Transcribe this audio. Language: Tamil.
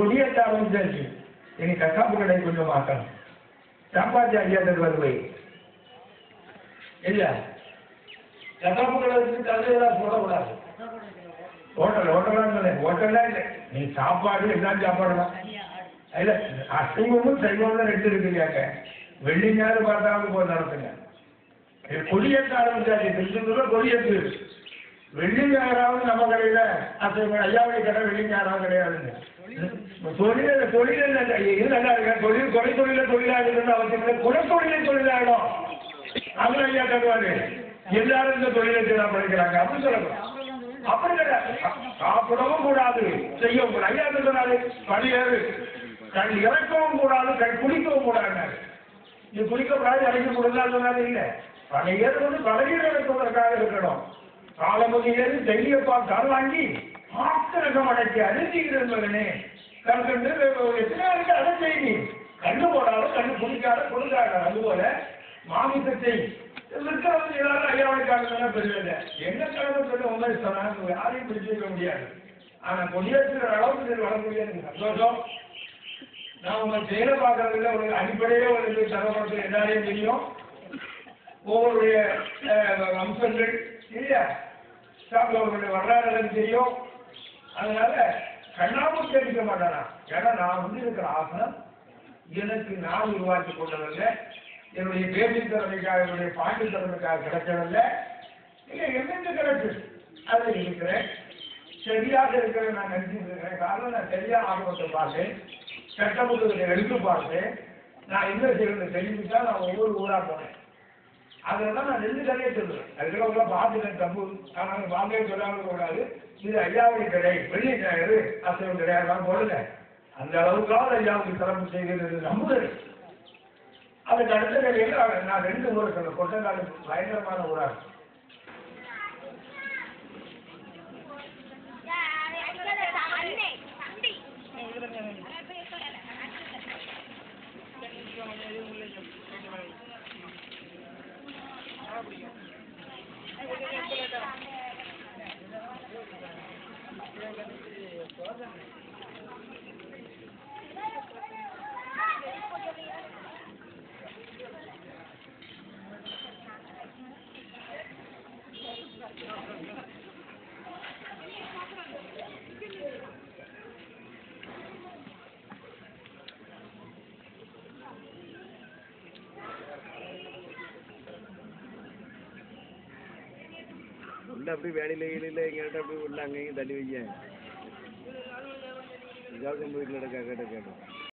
கொடியேற்ற ஆரம்பிச்சாச்சு இனி கசாப்பு கடை கொஞ்சம் மாற்றணும் சாப்பாத்தி ஐயா தருவது போய் இல்ல கசாப்பு கடை வச்சு கதையெல்லாம் போடக்கூடாது ஹோட்டல் ஹோட்டலாம் இல்லை ஹோட்டல்லாம் இல்லை நீ சாப்பாடு எல்லாம் சாப்பாடு தான் இல்ல அசைவமும் சைவமும் ரெண்டு இருக்குங்க வெள்ளி ஞாயிறு பார்த்தாவது போய் நடத்துங்க இது கொடியேற்ற ஆரம்பிச்சாச்சு திருச்செந்தூர்ல கொடியேற்று வெள்ளி ஞாயிறாவது நம்ம கடையில அசைவம் ஐயாவுடைய கடை வெள்ளி ஞாயிறாவது கிடையாதுங்க தொழில தொழில இது நல்லா இருக்க தொழில் கொலை தொழில தொழிலாளர்கள் அவசியம் இல்லை குறை தொழிலை தொழிலாளம் அது ஐயா தருவாரு எல்லாரும் இந்த தொழிலை செய்யலாம் படிக்கிறாங்க அப்படின்னு சொல்லலாம் அப்படி கிடையாது சாப்பிடவும் கூடாது செய்யவும் கூடாது ஐயா சொல்றாரு பணியேறு கண் இறக்கவும் கூடாது கண் குளிக்கவும் கூடாது இது குளிக்கக்கூடாது இறக்க கூடாது சொன்னாரு இல்லை பணியேறு வந்து பதவியில் இறக்குவதற்காக இருக்கணும் காலமுதி ஏறி தைரியப்பா கால் வாங்கி ஆத்திரகம் அடக்கி அழுத்தீர்கள் மகனே கற்கண்டு எத்தனை இருக்கு அதை செய்தி கண்ணு போடாத கண்ணு குடிக்காத கொடுக்காத அதுபோல மாமிசத்தை இருக்கிறவங்க எல்லாரும் ஐயாவுக்காக பெரியல என்ன கடமை சொல்ல உண்மை சொன்னாங்க யாரையும் பிடிச்சிருக்க முடியாது ஆனா கொடியேற்றுற அளவுக்கு இது வரக்கூடிய எனக்கு சந்தோஷம் நான் உங்க செயலை பார்க்கறதுல ஒரு அடிப்படையே ஒரு தரப்படுறது எல்லாரையும் தெரியும் ஒவ்வொருடைய அஹ், அம்சங்கள் இல்லையா சாப்பிட்டவர்களுடைய வரலாறு எனக்கு தெரியும் அதனால கண்ணாமூச்சி அடிக்க மாட்டானா ஏன்னா நான் வந்து இருக்கிற ஆசனம் எனக்கு நான் உருவாக்கி கொண்டதில்லை என்னுடைய பேச்சு திறமைக்காக என்னுடைய பாட்டு திறமைக்காக கிடைச்சதில்லை இல்லை எங்கெங்க கிடைச்சு அதில் இருக்கிறேன் சரியாக இருக்கிறத நான் நினைச்சிட்டு இருக்கிறேன் காரணம் நான் சரியாக ஆகப்பட்டு பார்த்தேன் சட்ட புத்தகத்தை எடுத்து பார்த்தேன் நான் என்ன செய்யறது தெரிஞ்சுட்டா நான் ஒவ்வொரு ஊரா போனேன் அதில் தான் நான் ரெண்டு கதையை சொல்லுவேன் அதுக்கெல்லாம் பார்த்துட்டேன் தப்பு ஆனால் வாங்கவே சொல்லாமல் கூடாது இது ஐயாவுடைய கடை வெள்ளி ஞாயிறு அசைவம் கிடையாது போடல அந்த அளவுக்காவது ஐயாவுக்கு சிறப்பு செய்கிறது நம்புதல் அதுக்கு அடுத்த கடையில் நான் ரெண்டு ஊரை சொல்ல கொட்டங்காலு பயங்கரமான ஊரா இருக்கும். உள்ள அப்படியே வேலையில கீழையில எங்கிட்ட அப்படியே உள்ள அங்கேயும் தள்ளி வைக்க இதாவது நம்ம வீட்டில் கிடக்கா கேட்ட கேட்டோம்